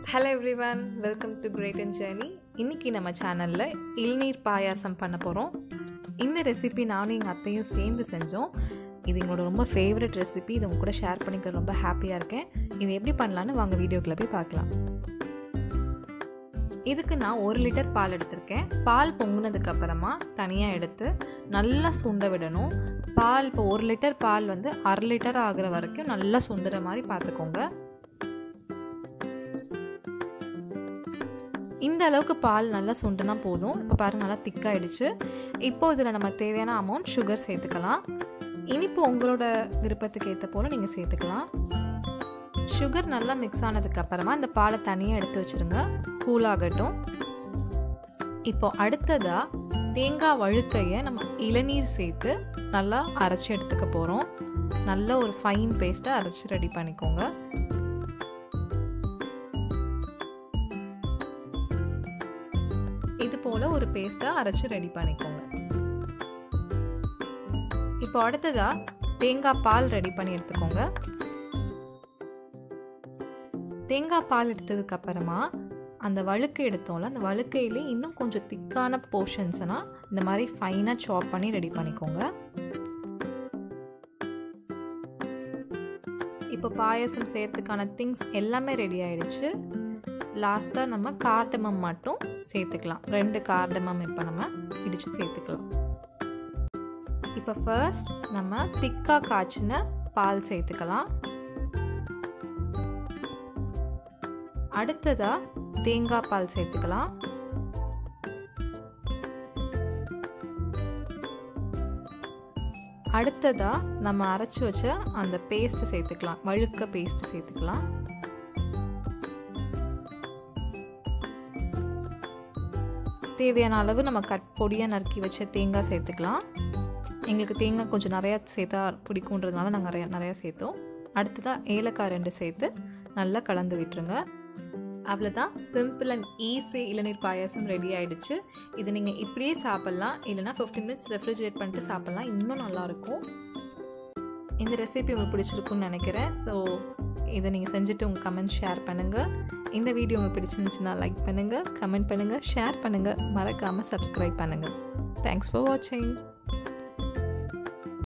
hello everyone welcome to great and journey இன்றைக்கி நம்ம சேனலில் இளநீர் பாயாசம் பண்ண போகிறோம் இந்த ரெசிபி நானும் எங்கள் அத்தையும் சேர்ந்து செஞ்சோம் இது எங்களோட ரொம்ப ஃபேவரட் ரெசிபி இது உங்க கூட ஷேர் பண்ணிக்க ரொம்ப ஹாப்பியாக இருக்கேன் இது எப்படி பண்ணலான்னு வாங்க வீடியோக்குள்ளே போய் பார்க்கலாம் இதுக்கு நான் ஒரு லிட்டர் பால் எடுத்திருக்கேன் பால் பொங்குனதுக்கு அப்புறமா தனியாக எடுத்து நல்லா சுண்ட விடணும் பால் இப்போ ஒரு லிட்டர் பால் வந்து அரை லிட்டர் ஆகிற வரைக்கும் நல்லா சுண்டுற மாதிரி பார்த்துக்கோங்க இந்த அளவுக்கு பால் நல்லா சுண்டுனா போதும் இப்போ பாருங்க நல்லா திக்காயிடுச்சு இப்போ இதில் நம்ம தேவையான அமௌண்ட் சுகர் சேர்த்துக்கலாம் இனிப்பு உங்களோட விருப்பத்துக்கு ஏற்ற போல் நீங்கள் சேர்த்துக்கலாம் சுகர் நல்லா மிக்ஸ் ஆனதுக்கு அப்புறமா இந்த பாலை தனியாக எடுத்து வச்சுருங்க கூலாகட்டும் இப்போ அடுத்ததாக தேங்காய் வழுக்கையை நம்ம இளநீர் சேர்த்து நல்லா அரைச்சி எடுத்துக்க போகிறோம் நல்ல ஒரு ஃபைன் பேஸ்ட்டை அரைச்சி ரெடி பண்ணிக்கோங்க இது போல் ஒரு பேஸ்ட்டை அரைச்சி ரெடி பண்ணிக்கோங்க இப்போ அடுத்ததாக தேங்காய் பால் ரெடி பண்ணி எடுத்துக்கோங்க தேங்காய் பால் எடுத்ததுக்கு அப்புறமா அந்த வழுக்கை எடுத்தோம்ல அந்த வழுக்கையிலே இன்னும் கொஞ்சம் திக்கான போர்ஷன்ஸ்னால் இந்த மாதிரி ஃபைனாக சாப் பண்ணி ரெடி பண்ணிக்கோங்க இப்போ பாயசம் செய்யறதுக்கான திங்ஸ் எல்லாமே ரெடி ஆயிடுச்சு லாஸ்ட்டாக நம்ம கார்டமம் மட்டும் சேர்த்துக்கலாம் ரெண்டு கார்டமம் இப்போ நம்ம இடித்து சேர்த்துக்கலாம் இப்போ ஃபர்ஸ்ட் நம்ம திக்காக காய்ச்சின பால் சேர்த்துக்கலாம் அடுத்ததா தேங்காய் பால் சேர்த்துக்கலாம் அடுத்ததா நம்ம அரைச்சி வச்ச அந்த பேஸ்ட் சேர்த்துக்கலாம் வழுக்க பேஸ்ட் சேர்த்துக்கலாம் தேவையான அளவு நம்ம கட் பொடியாக நறுக்கி வச்ச தேங்காய் சேர்த்துக்கலாம் எங்களுக்கு தேங்காய் கொஞ்சம் நிறையா சேர்த்தா பிடிக்குன்றதுனால நாங்கள் நிறையா நிறையா சேர்த்தோம் அடுத்ததாக ஏலக்காய் ரெண்டு சேர்த்து நல்லா கலந்து விட்டுருங்க அவ்வளோதான் சிம்பிள் அண்ட் ஈஸி இளநீர் பாயாசம் ரெடி ஆகிடுச்சு இது நீங்கள் இப்படியே சாப்பிட்லாம் இல்லைனா ஃபிஃப்டீன் மினிட்ஸ் ரெஃப்ரிஜரேட் பண்ணிட்டு சாப்பிட்லாம் இன்னும் நல்லாயிருக்கும் இந்த ரெசிபி உங்களுக்கு பிடிச்சிருக்குன்னு நினைக்கிறேன் ஸோ இதை நீங்கள் செஞ்சுட்டு உங்கள் கமெண்ட் ஷேர் பண்ணுங்கள் இந்த வீடியோ உங்களுக்கு பிடிச்சிருந்துச்சுன்னா லைக் பண்ணுங்கள் கமெண்ட் பண்ணுங்கள் ஷேர் பண்ணுங்கள் மறக்காமல் சப்ஸ்கிரைப் பண்ணுங்கள் தேங்க்ஸ் ஃபார் வாட்சிங்